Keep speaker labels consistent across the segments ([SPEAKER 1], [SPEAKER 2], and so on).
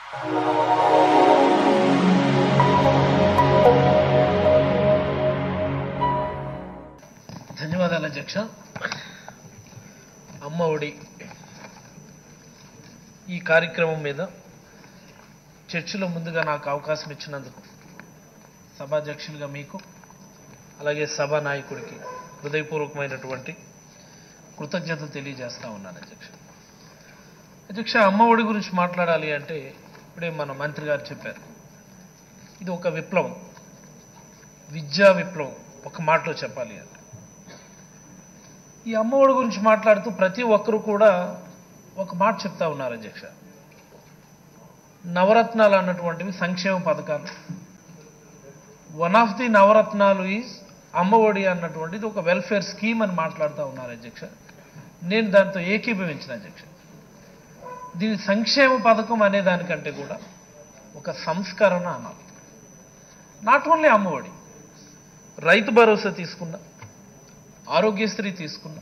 [SPEAKER 1] ధన్యవాదాలు అధ్యక్ష అమ్మ ఒడి ఈ కార్యక్రమం మీద చర్చలో ముందుగా నాకు అవకాశం ఇచ్చినందుకు సభాధ్యక్షులుగా మీకు అలాగే సభా నాయకుడికి హృదయపూర్వకమైనటువంటి కృతజ్ఞతలు తెలియజేస్తా ఉన్నాను అధ్యక్ష అధ్యక్ష అమ్మ ఒడి గురించి మాట్లాడాలి అంటే ఇప్పుడే మన మంత్రి గారు చెప్పారు ఇది ఒక విప్లవం విద్యా విప్లవం ఒక మాటలో చెప్పాలి అంటే ఈ అమ్మఒడి గురించి మాట్లాడుతూ ప్రతి ఒక్కరు కూడా ఒక మాట చెప్తా ఉన్నారు అధ్యక్ష నవరత్నాలు అన్నటువంటివి సంక్షేమ పథకాలు వన్ ఆఫ్ ది నవరత్నాలు ఈజ్ అమ్మఒడి అన్నటువంటిది ఒక వెల్ఫేర్ స్కీమ్ అని మాట్లాడుతూ ఉన్నారు అధ్యక్ష నేను దాంతో ఏకీభవించిన అధ్యక్ష దీని సంక్షేమ పథకం అనే దానికంటే కూడా ఒక సంస్కరణ అనాలి నాట్ ఓన్లీ అమ్మఒడి రైతు భరోసా తీసుకున్నా ఆరోగ్యశ్రీ తీసుకున్నా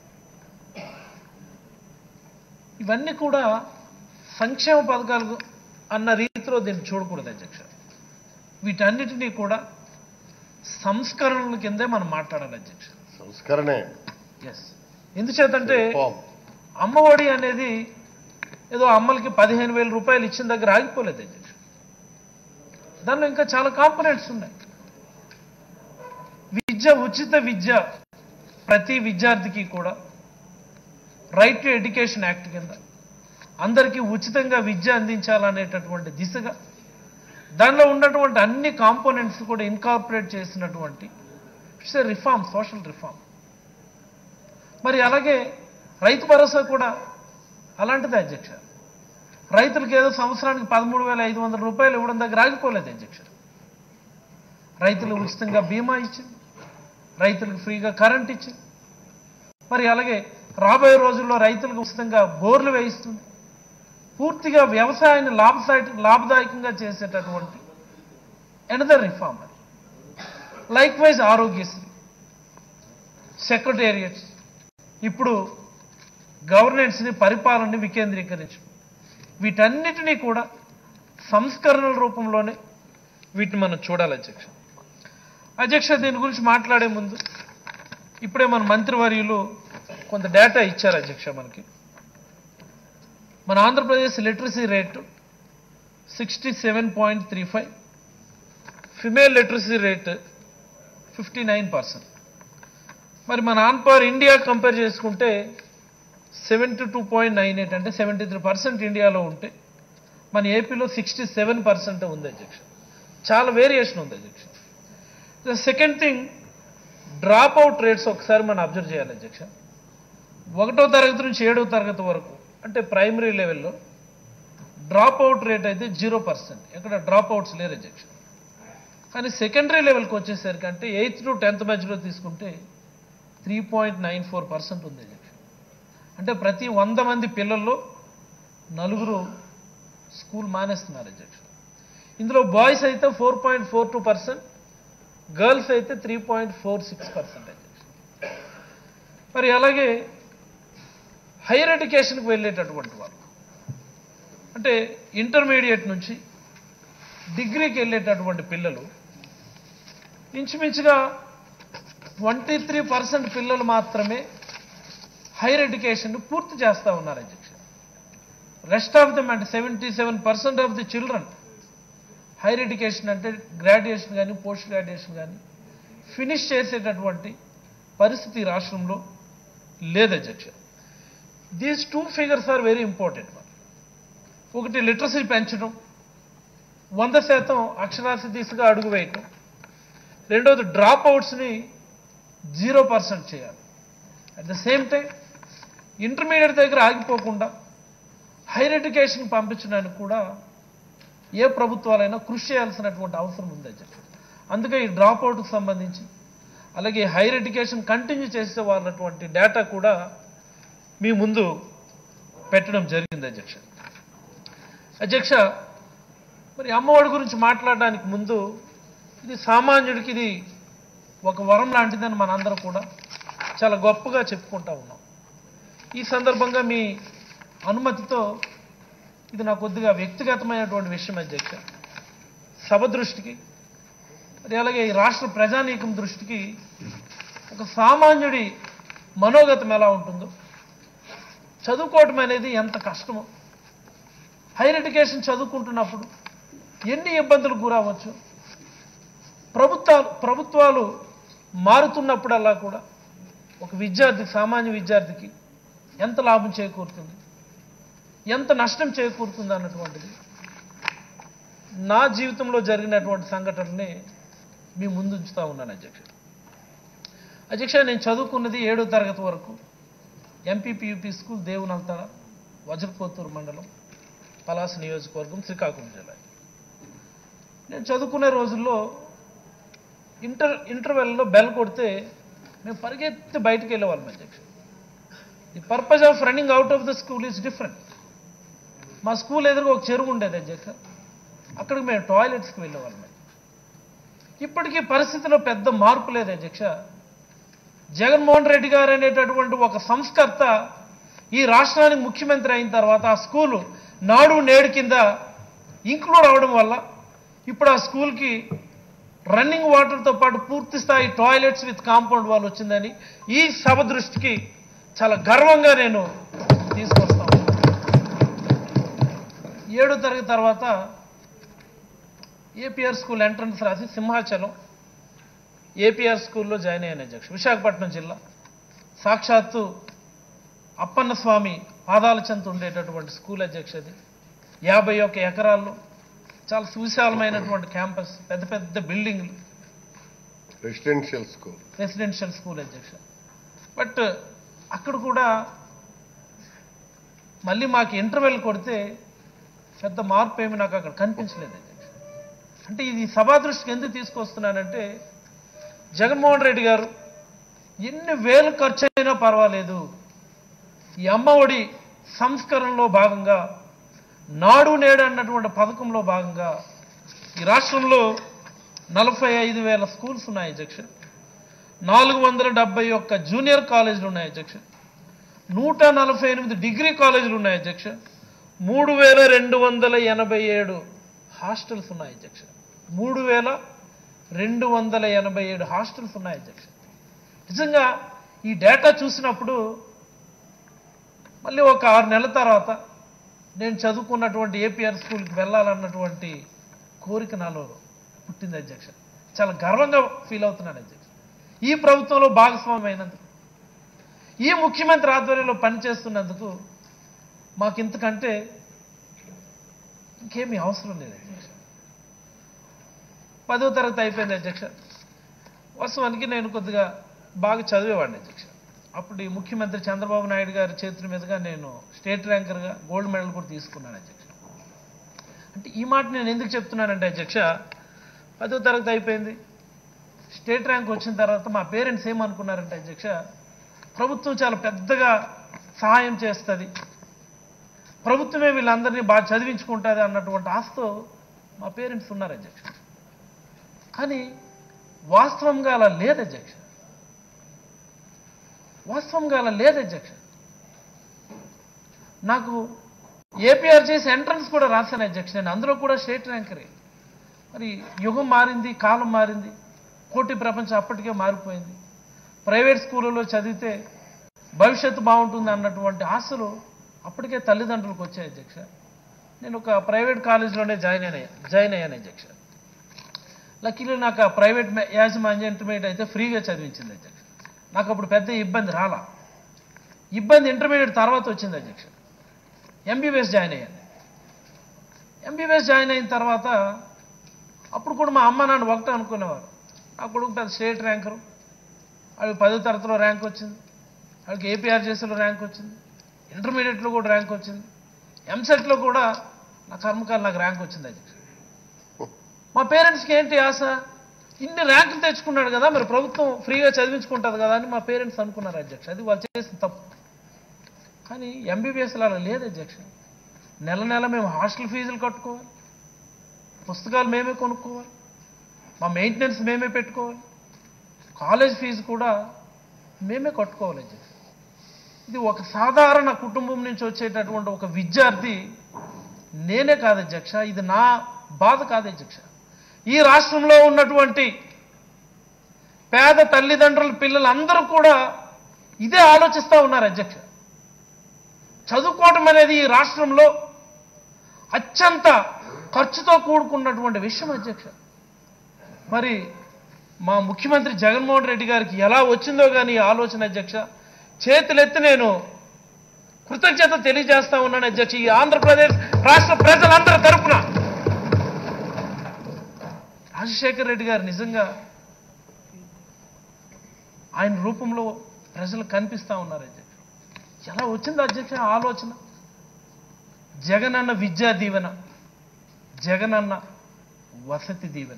[SPEAKER 1] ఇవన్నీ కూడా సంక్షేమ పథకాలు అన్న రీతిలో దీన్ని చూడకూడదు అధ్యక్ష వీటన్నిటినీ కూడా సంస్కరణల కిందే మనం మాట్లాడాలి అధ్యక్ష
[SPEAKER 2] సంస్కరణే
[SPEAKER 1] ఎస్ ఎందుచేతంటే
[SPEAKER 2] Reform.
[SPEAKER 1] అమ్మఒడి అనేది ఏదో అమ్మలకి పదిహేను వేల రూపాయలు ఇచ్చిన దగ్గర ఆగిపోలేదు అధ్యక్ష దానిలో ఇంకా చాలా కాంపనెంట్స్ ఉన్నాయి విద్య ఉచిత విద్య ప్రతి విద్యార్థికి కూడా రైట్ టు ఎడ్యుకేషన్ యాక్ట్ కింద అందరికీ ఉచితంగా విద్య అందించాలనేటటువంటి దిశగా దానిలో ఉన్నటువంటి అన్ని కాంపోనెంట్స్ కూడా ఇన్కార్పొరేట్ చేసినటువంటి it's a reform social reform మరి అలాగే రైతు భరోసా కూడా అలాంటిదే అధ్యక్ష రైతులకు ఏదో సంవత్సరానికి పదమూడు వేల ఐదు వందల రూపాయలు ఇవ్వడం దగ్గర ఆగిపోలేదు అధ్యక్ష రైతులు ఉచితంగా బీమా ఇచ్చింది రైతులకు ఫ్రీగా కరెంట్ ఇచ్చింది మరి అలాగే రాబోయే రోజుల్లో రైతులకు ఉచితంగా బోర్లు వేయిస్తుంది పూర్తిగా వ్యవసాయాన్ని లాభసాయ లాభదాయకంగా చేసేటటువంటి ఎనదర్ రిఫార్మ్ అది లైక్ వైజ్ ఆరోగ్యశ్రీ సెక్రటేరియట్స్ ఇప్పుడు గవర్నెన్స్ని పరిపాలనని వికేంద్రీకరించడం వీటన్నిటినీ కూడా సంస్కరణల రూపంలోనే వీటిని మనం చూడాలి అధ్యక్ష అధ్యక్ష దీని గురించి మాట్లాడే ముందు ఇప్పుడే మన మంత్రివర్యులు కొంత డేటా ఇచ్చారు అధ్యక్ష మనకి మన Andhra Pradesh literacy rate sixty seven point three five female literacy rate fifty nine percent మరి మన ఆన్ పవర్ ఇండియా కంపేర్ చేసుకుంటే seventy two point nine eight అంటే సెవెంటీ త్రీ పర్సెంట్ ఇండియాలో ఉంటే మన ఏపీలో సిక్స్టీ సెవెన్ పర్సెంట్ ఉంది అధ్యక్ష చాలా వేరియేషన్ ఉంది అధ్యక్ష the second thing dropout rates ఒకసారి మనం అబ్జర్వ్ చేయాలి అధ్యక్ష ఒకటో తరగతి నుంచి ఏడవ తరగతి వరకు అంటే ప్రైమరీ లెవెల్లో డ్రాప్ అవుట్ రేట్ అయితే జీరో పర్సెంట్ ఎక్కడ డ్రాప్ అవుట్స్ లేరు అధ్యక్ష కానీ సెకండరీ లెవెల్కి వచ్చేసరికి అంటే ఎయిత్ టు టెన్త్ మధ్యలో తీసుకుంటే three point nine four percent ఉంది అధ్యక్ష అంటే ప్రతి వంద మంది పిల్లల్లో నలుగురు స్కూల్ మానేస్తున్నారు అధ్యక్ష ఇందులో బాయ్స్ అయితే four point four two percent girls అయితే three point four six percent అధ్యక్ష మరి అలాగే హైయర్ ఎడ్యుకేషన్కి వెళ్ళేటటువంటి వాళ్ళు అంటే ఇంటర్మీడియట్ నుంచి డిగ్రీకి వెళ్ళేటటువంటి పిల్లలు ఇంచుమించుగా ట్వంటీ త్రీ పర్సెంట్ పిల్లలు మాత్రమే హైయర్ ఎడ్యుకేషన్ పూర్తి చేస్తూ ఉన్నారు అధ్యక్ష రెస్ట్ ఆఫ్ దమ్ అంటే seventy seven percent of the children higher education అంటే గ్రాడ్యుయేషన్ కానీ పోస్ట్ గ్రాడ్యుయేషన్ కానీ ఫినిష్ చేసేటటువంటి పరిస్థితి ఈ రాష్ట్రంలో లేదు అధ్యక్ష these two figures are very important ఒకటి లిటరసీ పెంచడం వంద శాతం అక్షరాస్య దిశగా అడుగు వేయటం రెండోది డ్రాప్ అవుట్స్ని జీరో పర్సెంట్ చేయాలి at the same time intermediate దగ్గర ఆగిపోకుండా హైయర్ ఎడ్యుకేషన్ పంపించడానికి కూడా ఏ ప్రభుత్వాలైనా కృషి చేయాల్సినటువంటి అవసరం ఉంది అధ్యక్ష అందుకే ఈ డ్రాప్ అవుట్కి సంబంధించి అలాగే హైయర్ ఎడ్యుకేషన్ కంటిన్యూ చేసే వాళ్ళటువంటి డేటా కూడా మీ ముందు పెట్టడం జరిగింది అధ్యక్ష అధ్యక్ష మరి అమ్మఒడి గురించి మాట్లాడడానికి ముందు ఇది సామాన్యుడికి ఇది ఒక వరం లాంటిదని మనందరం కూడా చాలా గొప్పగా చెప్పుకుంటా ఉన్నాం ఈ సందర్భంగా మీ అనుమతితో ఇది నా కొద్దిగా వ్యక్తిగతమైనటువంటి విషయం అధ్యక్ష సభ దృష్టికి మరి అలాగే ఈ రాష్ట్ర ప్రజానీకం దృష్టికి ఒక సామాన్యుడి మనోగతం ఎలా ఉంటుందో చదువుకోవటం అనేది ఎంత కష్టమో హైయర్ ఎడ్యుకేషన్ చదువుకుంటున్నప్పుడు ఎన్ని ఇబ్బందులు గురవచ్చు ప్రభుత్వాలు ప్రభుత్వాలు మారుతున్నప్పుడల్లా కూడా ఒక విద్యార్థి సామాన్య విద్యార్థికి ఎంత లాభం చేకూరుతుంది ఎంత నష్టం చేకూరుతుంది అన్నటువంటిది నా జీవితంలో జరిగినటువంటి సంఘటనని మీ ముందు ఉంచుతా ఉన్నాను అధ్యక్ష అధ్యక్ష నేను చదువుకున్నది ఏడో తరగతి వరకు ఎంపీపీయూపీ స్కూల్ దేవునంతర వజ్రపోతూరు మండలం పలాస నియోజకవర్గం శ్రీకాకుళం జిల్లా నేను చదువుకునే రోజుల్లో ఇంటర్ ఇంటర్వెల్లో బెల్ కొడితే మేము పరిగెత్తి బయటికి వెళ్ళేవాళ్ళం అధ్యక్ష the purpose of running out of the school is different మా స్కూల్ ఎదురుగా ఒక చెరువు ఉండేది అధ్యక్ష అక్కడికి మేము టాయిలెట్స్కి వెళ్ళేవాళ్ళం ఇప్పటికీ పరిస్థితిలో పెద్ద మార్పు లేదు అధ్యక్ష జగన్మోహన్ రెడ్డి గారు అనేటటువంటి ఒక సంస్కర్త ఈ రాష్ట్రానికి ముఖ్యమంత్రి అయిన తర్వాత ఆ స్కూలు నాడు నేడు కింద ఇంక్లూడ్ అవడం వల్ల ఇప్పుడు ఆ స్కూల్కి రన్నింగ్ వాటర్తో పాటు పూర్తి స్థాయి టాయిలెట్స్ విత్ కాంపౌండ్ వాల్ వచ్చిందని ఈ సభ దృష్టికి చాలా గర్వంగా నేను తీసుకొస్తాను ఏడో తరగతి తర్వాత ఏపీఆర్ స్కూల్ ఎంట్రన్స్ రాసి సింహాచలం ఏపీఆర్ స్కూల్లో జాయిన్ అయ్యాను అధ్యక్ష విశాఖపట్నం జిల్లా సాక్షాత్తు అప్పన్న స్వామి పాదాల చెంత ఉండేటటువంటి స్కూల్ అధ్యక్ష అది యాభై ఒక్క ఎకరాల్లో చాలా సువిశాలమైనటువంటి క్యాంపస్ పెద్ద పెద్ద బిల్డింగ్లు
[SPEAKER 2] రెసిడెన్షియల్ స్కూల్
[SPEAKER 1] రెసిడెన్షియల్ స్కూల్ అధ్యక్ష బట్ అక్కడ కూడా మళ్ళీ మాకు ఇంటర్వెల్ కొడితే పెద్ద మార్పు ఏమి నాకు అక్కడ కనిపించలేదు అధ్యక్ష అంటే ఇది సభా దృష్టికి ఎందుకు తీసుకొస్తున్నానంటే జగన్మోహన్ రెడ్డి గారు ఎన్ని వేలు ఖర్చు అయినా పర్వాలేదు ఈ అమ్మఒడి సంస్కరణలో భాగంగా నాడు నేడు అన్నటువంటి పథకంలో భాగంగా ఈ రాష్ట్రంలో నలభై ఐదు వేల స్కూల్స్ ఉన్నాయి అధ్యక్ష నాలుగు వందల డెబ్బై ఒక్క జూనియర్ కాలేజీలు ఉన్నాయి అధ్యక్ష నూట నలభై ఎనిమిది డిగ్రీ కాలేజీలు ఉన్నాయి అధ్యక్ష మూడు వేల రెండు వందల ఎనభై ఏడు హాస్టల్స్ ఉన్నాయి అధ్యక్ష మూడు వేల రెండు వందల ఎనభై ఏడు హాస్టల్స్ ఉన్నాయి అధ్యక్ష నిజంగా ఈ డేటా చూసినప్పుడు మళ్ళీ ఒక ఆరు నెలల తర్వాత నేను చదువుకున్నటువంటి ఏపీఆర్ స్కూల్కి వెళ్ళాలన్నటువంటి కోరిక నాలో పుట్టింది అధ్యక్ష చాలా గర్వంగా ఫీల్ అవుతున్నాను అధ్యక్ష ఈ ప్రభుత్వంలో భాగస్వామ్యం అయినందుకు ఈ ముఖ్యమంత్రి ఆధ్వర్యంలో పనిచేస్తున్నందుకు మాకు ఇంతకంటే ఇంకేమీ అవసరం లేదు అధ్యక్ష పదో తరగతి అయిపోయింది అధ్యక్ష వాస్తవానికి నేను కొద్దిగా బాగా చదివేవాడిని అధ్యక్ష అప్పుడు ఈ ముఖ్యమంత్రి చంద్రబాబు నాయుడు గారి చేతుల మీదుగా నేను స్టేట్ ర్యాంకర్గా గోల్డ్ మెడల్ కూడా తీసుకున్నాను అధ్యక్ష అంటే ఈ మాట నేను ఎందుకు చెప్తున్నానంటే అధ్యక్ష పదో తరగతి అయిపోయింది స్టేట్ ర్యాంక్ వచ్చిన తర్వాత మా పేరెంట్స్ ఏమనుకున్నారంటే అధ్యక్ష ప్రభుత్వం చాలా పెద్దగా సహాయం చేస్తుంది ప్రభుత్వమే వీళ్ళందరినీ బాగా చదివించుకుంటుంది అన్నటువంటి ఆశతో మా పేరెంట్స్ ఉన్నారు అధ్యక్ష కానీ వాస్తవంగా అలా లేదు అధ్యక్ష వాస్తవంగా అలా లేదు అధ్యక్ష నాకు ఏపీఆర్ చేసి ఎంట్రన్స్ కూడా రాశాను అధ్యక్ష నేను అందులో కూడా స్టేట్ ర్యాంకరే మరి యుగం మారింది కాలం మారింది పోటీ ప్రపంచం అప్పటికే మారిపోయింది ప్రైవేట్ స్కూళ్ళలో చదివితే భవిష్యత్తు బాగుంటుంది అన్నటువంటి ఆశలు అప్పటికే తల్లిదండ్రులకు వచ్చాయి అధ్యక్ష నేను ఒక ప్రైవేట్ కాలేజీలోనే జాయిన్ అయినా జాయిన్ అయ్యాను అధ్యక్ష లక్కీలో నాకు ఆ ప్రైవేట్ మే- యాజమాన్య ఇంటర్మీడియట్ అయితే ఫ్రీగా చదివించింది అధ్యక్ష నాకు అప్పుడు పెద్ద ఇబ్బంది రాలా ఇబ్బంది ఇంటర్మీడియట్ తర్వాత వచ్చింది అధ్యక్ష ఎంబీబీఎస్ జాయిన్ అయ్యాను ఎంబీబీఎస్ జాయిన్ అయిన తర్వాత అప్పుడు కూడా మా అమ్మ నాన్న ఒకటే అనుకునేవారు నా కొడుకు పెద్ద స్టేట్ ర్యాంకరు వాళ్ళకి పదో తరగతిలో ర్యాంక్ వచ్చింది వాళ్ళకి ఏపీఆర్ చేసేలో ర్యాంక్ వచ్చింది ఇంటర్మీడియట్లో కూడా ర్యాంక్ వచ్చింది ఎంసెట్లో కూడా నా కర్మకాలు నాకు ర్యాంక్ వచ్చింది అధ్యక్ష మా పేరెంట్స్కి ఏంటి ఆశ ఇన్ని ర్యాంకులు తెచ్చుకున్నాడు కదా మరి ప్రభుత్వం ఫ్రీగా చదివించుకుంటుంది కదా అని మా పేరెంట్స్ అనుకున్నారు అధ్యక్ష అది వాళ్ళు చేసిన తప్పు కానీ ఎంబీబీఎస్లో అలా లేదు అధ్యక్ష నెల నెల మేము హాస్టల్ ఫీజులు కట్టుకోవాలి పుస్తకాలు మేమే కొనుక్కోవాలి మా మెయింటెనెన్స్ మేమే పెట్టుకోవాలి కాలేజ్ ఫీజు కూడా మేమే కట్టుకోవాలి అధ్యక్ష ఇది ఒక సాధారణ కుటుంబం నుంచి వచ్చేటటువంటి ఒక విద్యార్థి నేనే కాదు అధ్యక్ష ఇది నా బాధ కాదు అధ్యక్ష ఈ రాష్ట్రంలో ఉన్నటువంటి పేద తల్లిదండ్రుల పిల్లలందరూ కూడా ఇదే ఆలోచిస్తూ ఉన్నారు అధ్యక్ష చదువుకోవటం అనేది ఈ రాష్ట్రంలో అత్యంత ఖర్చుతో కూడుకున్నటువంటి విషయం అధ్యక్ష మరి మా ముఖ్యమంత్రి జగన్మోహన్ రెడ్డి గారికి ఎలా వచ్చిందో కానీ ఈ ఆలోచన అధ్యక్ష చేతులెత్తి నేను కృతజ్ఞత తెలియజేస్తా ఉన్నాను అధ్యక్ష ఈ ఆంధ్రప్రదేశ్ రాష్ట్ర ప్రజలందరి తరపున రాజశేఖర్ రెడ్డి గారు నిజంగా ఆయన రూపంలో ప్రజలు కనిపిస్తా ఉన్నారు అధ్యక్ష ఎలా వచ్చింది అధ్యక్ష ఆ ఆలోచన జగనన్న విద్యా దీవెన జగనన్న వసతి దీవెన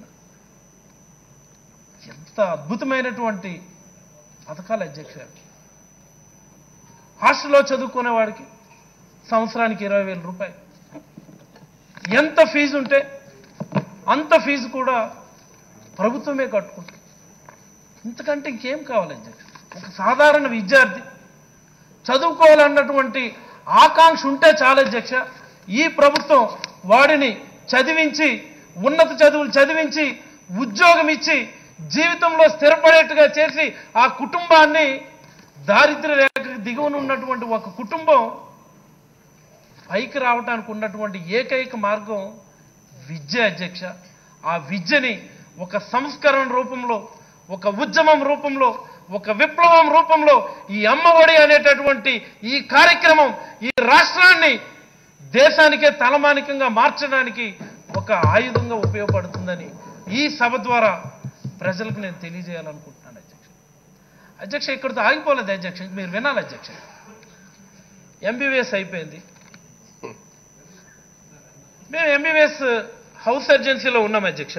[SPEAKER 1] ఎంత అద్భుతమైనటువంటి పథకాలు అధ్యక్ష హాస్టల్లో చదువుకునే వాడికి సంవత్సరానికి ఇరవై వేల రూపాయలు ఎంత ఫీజు ఉంటే అంత ఫీజు కూడా ప్రభుత్వమే కట్టుకుంటుంది ఇంతకంటే ఇంకేం కావాలి అధ్యక్ష ఒక సాధారణ విద్యార్థి చదువుకోవాలన్నటువంటి ఆకాంక్ష ఉంటే చాలా అధ్యక్ష ఈ ప్రభుత్వం వాడిని చదివించి ఉన్నత చదువులు చదివించి ఉద్యోగం ఇచ్చి జీవితంలో స్థిరపడేట్టుగా చేసి ఆ కుటుంబాన్ని దారిద్ర్య రేఖకు దిగువన ఉన్నటువంటి ఒక కుటుంబం పైకి రావడానికి ఉన్నటువంటి ఏకైక మార్గం విద్య అధ్యక్ష ఆ విద్యని ఒక సంస్కరణ రూపంలో ఒక ఉద్యమం రూపంలో ఒక విప్లవం రూపంలో ఈ అమ్మఒడి అనేటటువంటి ఈ కార్యక్రమం ఈ రాష్ట్రాన్ని దేశానికే తలమానికంగా మార్చడానికి ఒక ఆయుధంగా ఉపయోగపడుతుందని ఈ సభ ద్వారా ప్రజలకు నేను తెలియజేయాలనుకుంటున్నాను అధ్యక్ష అధ్యక్ష ఇక్కడితో ఆగిపోలేదు అధ్యక్ష మీరు వినాలి అధ్యక్ష ఎంబీబీఎస్ అయిపోయింది మేము ఎంబీబీఎస్ హౌస్ సర్జెన్సీలో ఉన్నాం అధ్యక్ష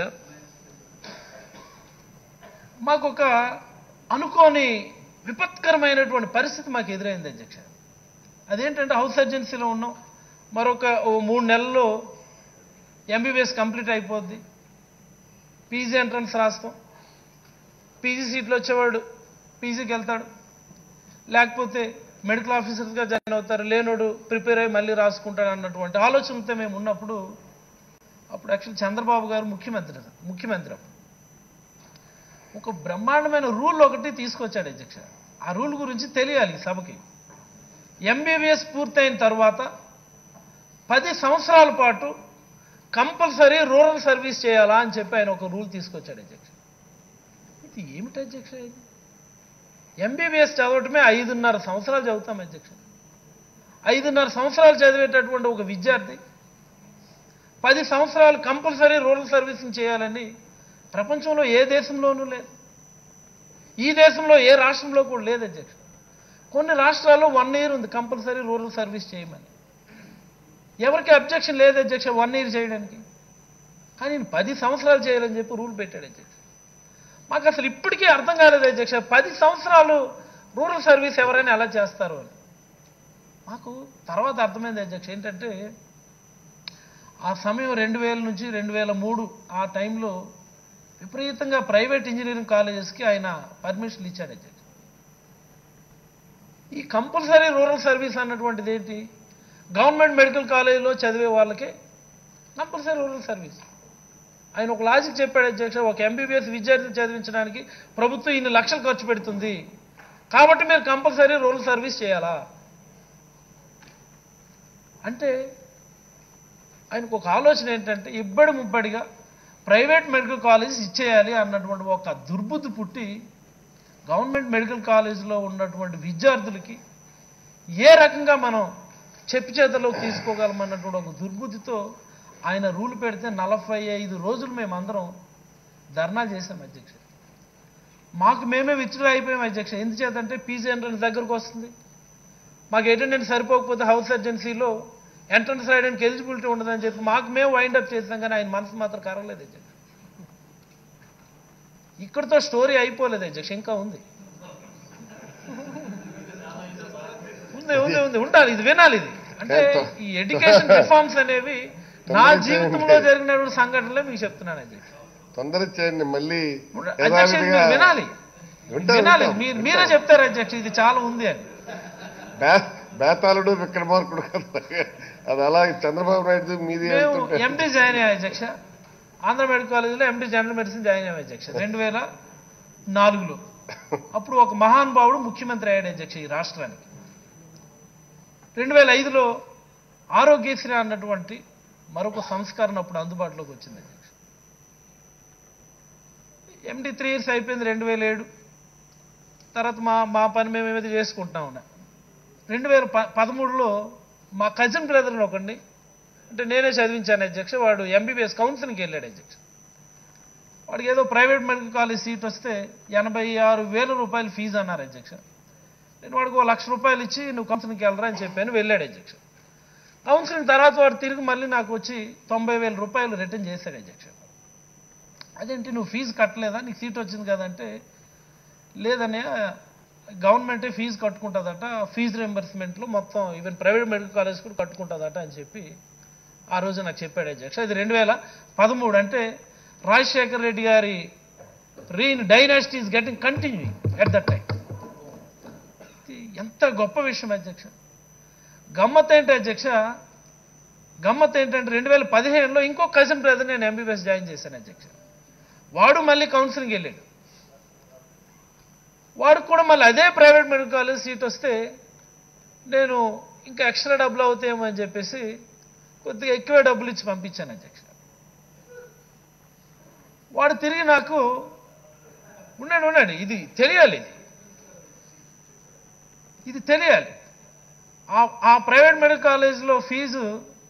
[SPEAKER 1] మాకు ఒక అనుకోని విపత్కరమైనటువంటి పరిస్థితి మాకు ఎదురైంది అధ్యక్ష అదేంటంటే హౌస్ సర్జెన్సీలో ఉన్నాం మరొక ఓ మూడు నెలల్లో ఎంబీబీఎస్ కంప్లీట్ అయిపోద్ది పీజీ ఎంట్రన్స్ రాస్తాం పీజీ సీట్లు వచ్చేవాడు పీజీకి వెళ్తాడు లేకపోతే మెడికల్ ఆఫీసర్స్గా జాయిన్ అవుతారు లేనోడు ప్రిపేర్ అయ్యి మళ్ళీ రాసుకుంటాడు అన్నటువంటి ఆలోచనతో మేము ఉన్నప్పుడు అప్పుడు యాక్చువల్ చంద్రబాబు గారు ముఖ్యమంత్రి ముఖ్యమంత్రి అప్పుడు ఒక బ్రహ్మాండమైన రూల్ ఒకటి తీసుకొచ్చాడు అధ్యక్ష ఆ రూల్ గురించి తెలియాలి ఈ సభకి ఎంబీబీఎస్ పూర్తయిన తర్వాత పది సంవత్సరాల పాటు కంపల్సరీ రూరల్ సర్వీస్ చేయాలా అని చెప్పి ఆయన ఒక రూల్ తీసుకొచ్చాడు అధ్యక్ష ఇది ఏమిటి అధ్యక్ష ఇది ఎంబీబీఎస్ చదవటమే ఐదున్నర సంవత్సరాలు చదువుతాం అధ్యక్ష ఐదున్నర సంవత్సరాలు చదివేటటువంటి ఒక విద్యార్థి పది సంవత్సరాలు కంపల్సరీ రూరల్ సర్వీసింగ్ చేయాలని ప్రపంచంలో ఏ దేశంలోనూ లేదు ఈ దేశంలో ఏ రాష్ట్రంలో కూడా లేదు అధ్యక్ష కొన్ని రాష్ట్రాల్లో వన్ ఇయర్ ఉంది కంపల్సరీ రూరల్ సర్వీస్ చేయమని ఎవరికి అబ్జెక్షన్ లేదు అధ్యక్ష వన్ ఇయర్ చేయడానికి కానీ నేను పది సంవత్సరాలు చేయాలని చెప్పి రూల్ పెట్టాడు అధ్యక్ష మాకు అసలు ఇప్పటికీ అర్థం కాలేదు అధ్యక్ష పది సంవత్సరాలు రూరల్ సర్వీస్ ఎవరైనా ఎలా చేస్తారు అని మాకు తర్వాత అర్థమైంది అధ్యక్ష ఏంటంటే ఆ సమయం రెండు వేల నుంచి రెండు వేల మూడు ఆ టైంలో విపరీతంగా ప్రైవేట్ ఇంజనీరింగ్ కాలేజెస్కి ఆయన పర్మిషన్లు ఇచ్చాడు అధ్యక్ష ఈ కంపల్సరీ రూరల్ సర్వీస్ అన్నటువంటిది ఏంటి గవర్నమెంట్ మెడికల్ కాలేజీలో చదివే వాళ్ళకే కంపల్సరీ రూరల్ సర్వీస్ ఆయన ఒక లాజిక్ చెప్పాడు అధ్యక్ష ఒక ఎంబీబీఎస్ విద్యార్థిని చదివించడానికి ప్రభుత్వం ఇన్ని లక్షలు ఖర్చు పెడుతుంది కాబట్టి మీరు కంపల్సరీ రూరల్ సర్వీస్ చేయాలా అంటే ఆయనకు ఒక ఆలోచన ఏంటంటే ఇబ్బడి ముబ్బడిగా ప్రైవేట్ మెడికల్ కాలేజెస్ ఇచ్చేయాలి అన్నటువంటి ఒక దుర్బుద్ధి పుట్టి గవర్నమెంట్ మెడికల్ కాలేజీలో ఉన్నటువంటి విద్యార్థులకి ఏ రకంగా మనం చెప్పు చేతలోకి తీసుకోగలం అన్నటువంటి ఒక దుర్బుద్ధితో ఆయన రూల్ పెడితే నలభై ఐదు రోజులు మేమందరం ధర్నా చేశాం అధ్యక్ష మాకు మేమే విచ్చులు అయిపోయాం అధ్యక్ష ఎందుచేతంటే పీజీ ఎంట్రన్స్ దగ్గరకు వస్తుంది మాకు అటెండెన్స్ సరిపోకపోతే హౌస్ సర్జెన్సీలో ఎంట్రన్స్ రాయడానికి ఎలిజిబిలిటీ ఉండదని చెప్పి మాకు మేము వైండ్ అప్ చేసాం కానీ ఆయన మనసు మాత్రం కరగలేదు అధ్యక్ష ఇక్కడితో స్టోరీ అయిపోలేదు అధ్యక్ష ఇంకా ఉంది ఉంది ఉంది ఉంది ఉండాలి ఇది వినాలి ఇది అంటే ఈ ఎడ్యుకేషన్ రిఫార్మ్స్ అనేవి నా జీవితంలో జరిగినటువంటి సంఘటనలే మీకు చెప్తున్నాను అధ్యక్ష
[SPEAKER 2] తొందర చేయండి మళ్ళీ
[SPEAKER 1] అధ్యక్ష ఇది మీరు వినాలి
[SPEAKER 2] వింటాం,
[SPEAKER 1] వినాలి
[SPEAKER 2] వింటాం,
[SPEAKER 1] మీరు
[SPEAKER 2] వింటాం.
[SPEAKER 1] మీరే చెప్తారు అధ్యక్ష ఇది చాలా ఉంది అని
[SPEAKER 2] బ్యా- బేతాళుడు విక్రమార్కుడు కదా అది అలా చంద్రబాబు నాయుడు మీది
[SPEAKER 1] మేము
[SPEAKER 2] వెళ్తుంటే
[SPEAKER 1] ఎండి జాయిన్ అయ్యా అధ్యక్ష ఆంధ్ర మెడికల్ కాలేజీలో ఎండి జనరల్ మెడిసిన్ జాయిన్ అయ్యా అధ్యక్ష రెండు వేల నాలుగులో అప్పుడు ఒక మహానుభావుడు ముఖ్యమంత్రి అయ్యాడు అధ్యక్ష ఈ రాష్ట్రానికి రెండు వేల ఐదులో ఆరోగ్యశ్రీ అన్నటువంటి మరొక సంస్కరణ అప్పుడు అందుబాటులోకి వచ్చింది అధ్యక్ష ఎండి త్రీ ఇయర్స్ అయిపోయింది రెండు వేల ఏడు తర్వాత మా మా పని మేము ఏమైతే చేసుకుంటా ఉన్నా రెండు వేల ప పదమూడులో మా కజిన్ బ్రదర్ని ఒకడిని అంటే నేనే చదివించాను అధ్యక్ష వాడు ఎంబీబీఎస్ కౌన్సిలింగ్కి వెళ్ళాడు అధ్యక్ష వాడికి ఏదో ప్రైవేట్ మెడికల్ కాలేజ్ సీట్ వస్తే ఎనభై ఆరు వేల రూపాయలు ఫీజు అన్నారు అధ్యక్ష నేను వాడికి ఓ లక్ష రూపాయలు ఇచ్చి నువ్వు కౌన్సిలింగ్కి వెళ్ళరా అని చెప్పాను వెళ్ళాడు అధ్యక్ష కౌన్సిలింగ్ తర్వాత వాడు తిరిగి మళ్ళీ నాకు వచ్చి తొంభై వేల రూపాయలు రిటర్న్ చేశాడు అధ్యక్ష అదేంటి నువ్వు ఫీజు కట్టలేదా నీకు సీట్ వచ్చింది కదంటే లేదనే గవర్నమెంటే ఫీజు కట్టుకుంటుందట ఫీజు రింబర్స్మెంట్లో మొత్తం ఈవెన్ ప్రైవేట్ మెడికల్ కాలేజ్ కూడా కట్టుకుంటుందట అని చెప్పి ఆ రోజు నాకు చెప్పాడు అధ్యక్ష ఇది రెండు వేల పదమూడు అంటే రాజశేఖర్ రెడ్డి గారి reign dynasty is getting continue at that time ఎంత గొప్ప విషయం అధ్యక్ష గమ్మత్ ఏంటి అధ్యక్ష గమ్మత్ ఏంటంటే రెండు వేల పదిహేనులో ఇంకో కజిన్ బ్రదర్ నేను ఎంబీబీఎస్ జాయిన్ చేశాను అధ్యక్ష వాడు మళ్ళీ కౌన్సిలింగ్ వెళ్ళాడు వాడికి కూడా మళ్ళీ అదే ప్రైవేట్ మెడికల్ కాలేజ్ సీట్ వస్తే నేను ఇంకా ఎక్స్ట్రా డబ్బులు అవుతాయేమో అని చెప్పేసి కొద్దిగా ఎక్కువ డబ్బులు ఇచ్చి పంపించాను అధ్యక్ష వాడు తిరిగి నాకు ఉండండి ఉండండి ఇది తెలియాలి ఇది ఇది తెలియాలి ఆ- ఆ ప్రైవేట్ మెడికల్ కాలేజ్లో ఫీజు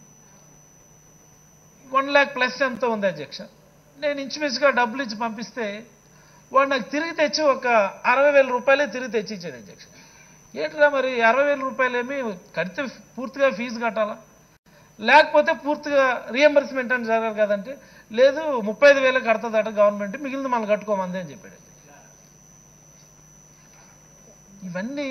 [SPEAKER 1] వన్ ల్యాక్ ప్లస్ ఎంత ఉంది అధ్యక్ష నేను ఇంచుమించుగా డబ్బులు ఇచ్చి పంపిస్తే వాడు నాకు తిరిగి తెచ్చి ఒక అరవై వేల రూపాయలే తిరిగి తెచ్చి ఇచ్చాడు అధ్యక్ష ఏంటిరా మరి అరవై వేల రూపాయలు ఏమి కడితే పూర్తిగా ఫీజు కట్టాలా లేకపోతే పూర్తిగా రియంబర్స్మెంట్ అని జరగాలి కదంటే లేదు ముప్పై ఐదు వేలు కడుతుందట గవర్నమెంట్ మిగిలింది మనం కట్టుకోమంది అని చెప్పాడు ఇవన్నీ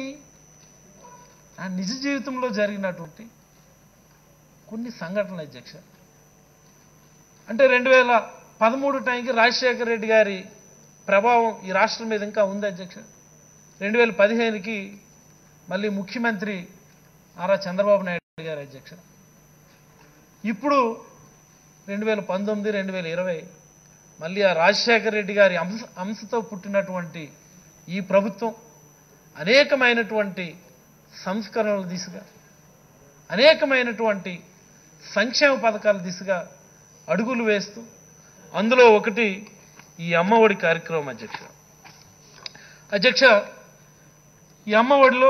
[SPEAKER 1] నా నిజ జీవితంలో జరిగినటువంటి కొన్ని సంఘటనలు అధ్యక్ష అంటే రెండు వేల పదమూడు టైంకి రాజశేఖర రెడ్డి గారి ప్రభావం ఈ రాష్ట్రం మీద ఇంకా ఉంది అధ్యక్ష రెండు వేల పదిహేనుకి మళ్ళీ ముఖ్యమంత్రి నారా చంద్రబాబు నాయుడు గారి అధ్యక్ష ఇప్పుడు రెండు వేల పంతొమ్మిది రెండు వేల ఇరవై మళ్ళీ ఆ రాజశేఖర రెడ్డి గారి అంశ అంశతో పుట్టినటువంటి ఈ ప్రభుత్వం అనేకమైనటువంటి సంస్కరణల దిశగా అనేకమైనటువంటి సంక్షేమ పథకాల దిశగా అడుగులు వేస్తూ అందులో ఒకటి ఈ అమ్మఒడి కార్యక్రమం అధ్యక్ష అధ్యక్ష ఈ అమ్మఒడిలో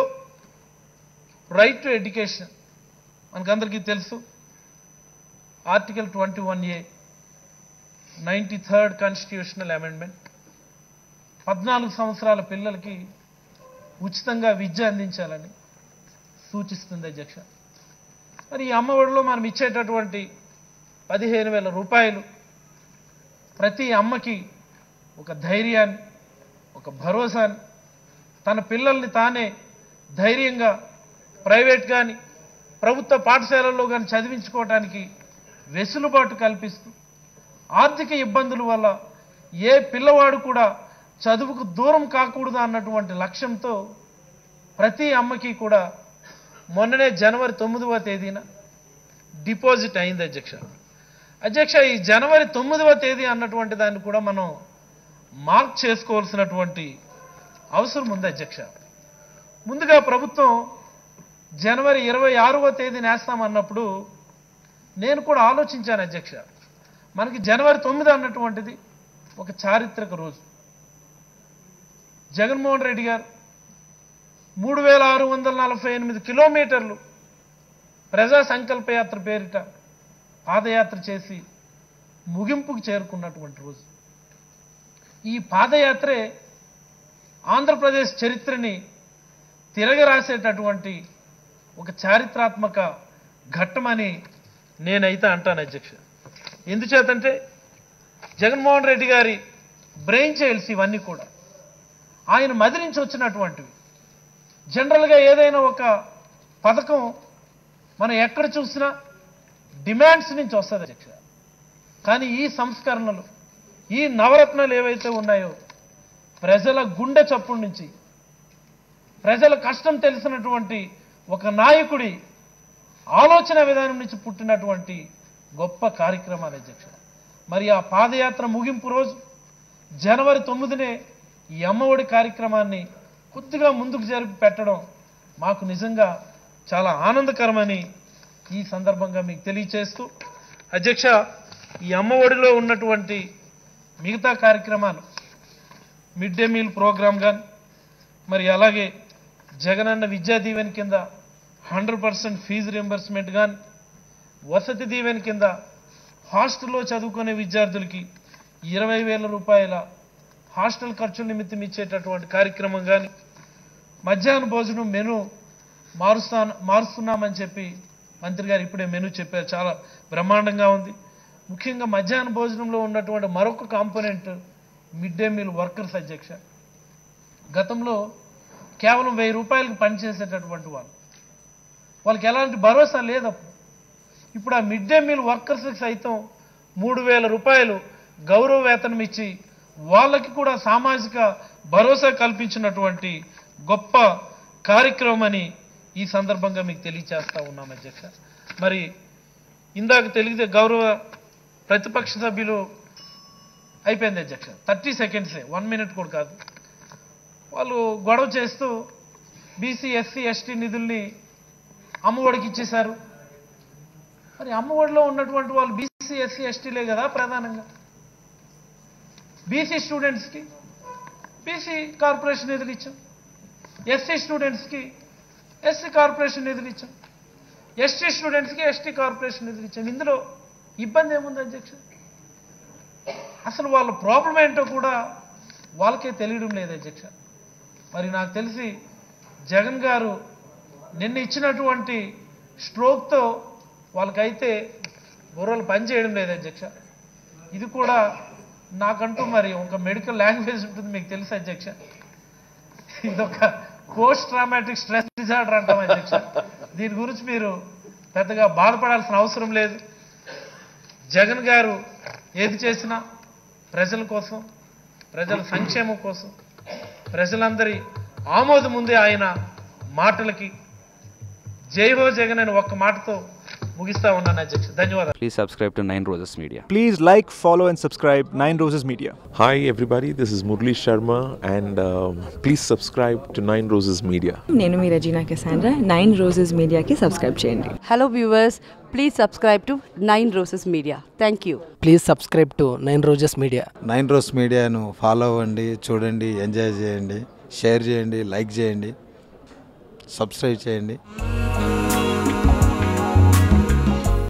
[SPEAKER 1] రైట్ టు ఎడ్యుకేషన్ మనకందరికీ తెలుసు article twenty one A ninety third constitutional amendment పద్నాలుగు సంవత్సరాల పిల్లలకి ఉచితంగా విద్య అందించాలని సూచిస్తుంది అధ్యక్ష మరి ఈ అమ్మఒడిలో మనం ఇచ్చేటటువంటి పదిహేను వేల రూపాయలు ప్రతి అమ్మకి ఒక ధైర్యాన్ని ఒక భరోసాని తన పిల్లల్ని తానే ధైర్యంగా ప్రైవేట్ కానీ ప్రభుత్వ పాఠశాలల్లో కానీ చదివించుకోవడానికి వెసులుబాటు కల్పిస్తూ ఆర్థిక ఇబ్బందుల వల్ల ఏ పిల్లవాడు కూడా చదువుకు దూరం కాకూడదు అన్నటువంటి లక్ష్యంతో ప్రతి అమ్మకి కూడా మొన్ననే జనవరి తొమ్మిదవ తేదీన డిపాజిట్ అయింది అధ్యక్ష అధ్యక్ష ఈ జనవరి తొమ్మిదవ తేదీ అన్నటువంటి దాన్ని కూడా మనం మార్క్ చేసుకోవాల్సినటువంటి అవసరం ఉంది అధ్యక్ష ముందుగా ప్రభుత్వం జనవరి ఇరవై ఆరవ తేదీని వేస్తామన్నప్పుడు నేను కూడా ఆలోచించాను అధ్యక్ష మనకి జనవరి తొమ్మిది అన్నటువంటిది ఒక చారిత్రక రోజు జగన్మోహన్ రెడ్డి గారు మూడు వేల ఆరు వందల నలభై ఎనిమిది కిలోమీటర్లు ప్రజా సంకల్ప యాత్ర పేరిట పాదయాత్ర చేసి ముగింపుకు చేరుకున్నటువంటి రోజు ఈ పాదయాత్రే ఆంధ్రప్రదేశ్ చరిత్రని తిరగరాసేటటువంటి ఒక చారిత్రాత్మక ఘట్టమని నేనైతే అంటాను అధ్యక్ష ఎందుచేతంటే జగన్మోహన్ రెడ్డి గారి బ్రెయిన్ చైల్డ్స్ ఇవన్నీ కూడా ఆయన మది నుంచి వచ్చినటువంటివి జనరల్గా ఏదైనా ఒక పథకం మనం ఎక్కడ చూసినా డిమాండ్స్ నుంచి వస్తుంది అధ్యక్ష కానీ ఈ సంస్కరణలు ఈ నవరత్నాలు ఏవైతే ఉన్నాయో ప్రజల గుండె చప్పుడు నుంచి ప్రజల కష్టం తెలిసినటువంటి ఒక నాయకుడి ఆలోచన విధానం నుంచి పుట్టినటువంటి గొప్ప కార్యక్రమాలు అధ్యక్ష మరి ఆ పాదయాత్ర ముగింపు రోజు జనవరి తొమ్మిదినే ఈ అమ్మఒడి కార్యక్రమాన్ని కొద్దిగా ముందుకు జరిపి పెట్టడం మాకు నిజంగా చాలా ఆనందకరమని ఈ సందర్భంగా మీకు తెలియచేస్తూ అధ్యక్ష ఈ అమ్మఒడిలో ఉన్నటువంటి మిగతా కార్యక్రమాలు మిడ్ డే మీల్ ప్రోగ్రామ్ కానీ మరి అలాగే జగనన్న విద్యా దీవెన కింద హండ్రెడ్ పర్సెంట్ ఫీజు రియంబర్స్మెంట్ కానీ వసతి దీవెన కింద హాస్టల్లో చదువుకునే విద్యార్థులకి ఇరవై వేల రూపాయల హాస్టల్ ఖర్చుల నిమిత్తం ఇచ్చేటటువంటి కార్యక్రమం కానీ మధ్యాహ్న భోజనం మెను మారుస్తా మారుస్తున్నామని చెప్పి మంత్రి గారు ఇప్పుడే మెను చెప్పారు చాలా బ్రహ్మాండంగా ఉంది ముఖ్యంగా మధ్యాహ్న భోజనంలో ఉన్నటువంటి మరొక component mid day meal workers అధ్యక్ష గతంలో కేవలం వెయ్యి రూపాయలకు పనిచేసేటటువంటి వాళ్ళు వాళ్ళకి ఎలాంటి భరోసా లేదు అప్పుడు ఇప్పుడు ఆ మిడ్ డే మీల్ వర్కర్స్కి సైతం మూడు వేల రూపాయలు గౌరవ వేతనం ఇచ్చి వాళ్ళకి కూడా సామాజిక భరోసా కల్పించినటువంటి గొప్ప కార్యక్రమం అని ఈ సందర్భంగా మీకు తెలియచేస్తా ఉన్నాం అధ్యక్ష మరి ఇందాక తెలియదే గౌరవ ప్రతిపక్ష సభ్యులు అయిపోయింది అధ్యక్ష థర్టీ సెకండ్సే వన్ మినిట్ కూడా కాదు వాళ్ళు గొడవ చేస్తూ బీసీ ఎస్సీ ఎస్టీ నిధుల్ని అమ్మఒడికి ఇచ్చేశారు మరి అమ్మఒడిలో ఉన్నటువంటి వాళ్ళు బీసీ ఎస్సీ ఎస్టీలే కదా ప్రధానంగా బీసీ స్టూడెంట్స్కి బీసీ కార్పొరేషన్ నిధులు ఇచ్చాం ఎస్సీ స్టూడెంట్స్కి ఎస్సీ కార్పొరేషన్ నిధులు ఇచ్చాం ఎస్టీ స్టూడెంట్స్కి ఎస్టీ కార్పొరేషన్ నిధులు ఇచ్చాం ఇందులో ఇబ్బంది ఏముంది అధ్యక్ష అసలు వాళ్ళ ప్రాబ్లం ఏంటో కూడా వాళ్ళకే తెలియడం లేదు అధ్యక్ష మరి నాకు తెలిసి జగన్ గారు నిన్న ఇచ్చినటువంటి స్ట్రోక్తో వాళ్ళకైతే బుర్రలు పనిచేయడం లేదు అధ్యక్ష ఇది కూడా నాకంటూ మరి ఒక మెడికల్ లాంగ్వేజ్ ఉంటుంది మీకు తెలుసు అధ్యక్ష ఇదొక పోస్ట్ ట్రామాటిక్ స్ట్రెస్ డిజార్డర్ అంటాం అధ్యక్ష దీని గురించి మీరు పెద్దగా బాధపడాల్సిన అవసరం లేదు జగన్ గారు ఏది చేసినా ప్రజల కోసం ప్రజల సంక్షేమం కోసం ప్రజలందరి ఆమోదం ఉంది ఆయన మాటలకి జై హో జగన్ అని ఒక్క మాటతో ముగిస్తా ఉన్నాను అధ్యక్ష ధన్యవాదాలు
[SPEAKER 3] Please subscribe to Nine Roses Media.
[SPEAKER 4] Please like, follow, and subscribe Nine Roses Media.
[SPEAKER 5] Hi, everybody. This is Murli Sharma, and um, please subscribe to Nine Roses Media.
[SPEAKER 6] నేను మీ రజీనా కెసాండ్రా నైన్ రోజెస్ మీడియాకి సబ్స్క్రైబ్ చేయండి
[SPEAKER 7] Hello viewers, please subscribe to Nine Roses Media. Thank you.
[SPEAKER 8] Please subscribe to nine roses media
[SPEAKER 9] nine roses మీడియాను follow అవ్వండి చూడండి enjoy చేయండి share చేయండి like చేయండి సబ్స్క్రైబ్ చేయండి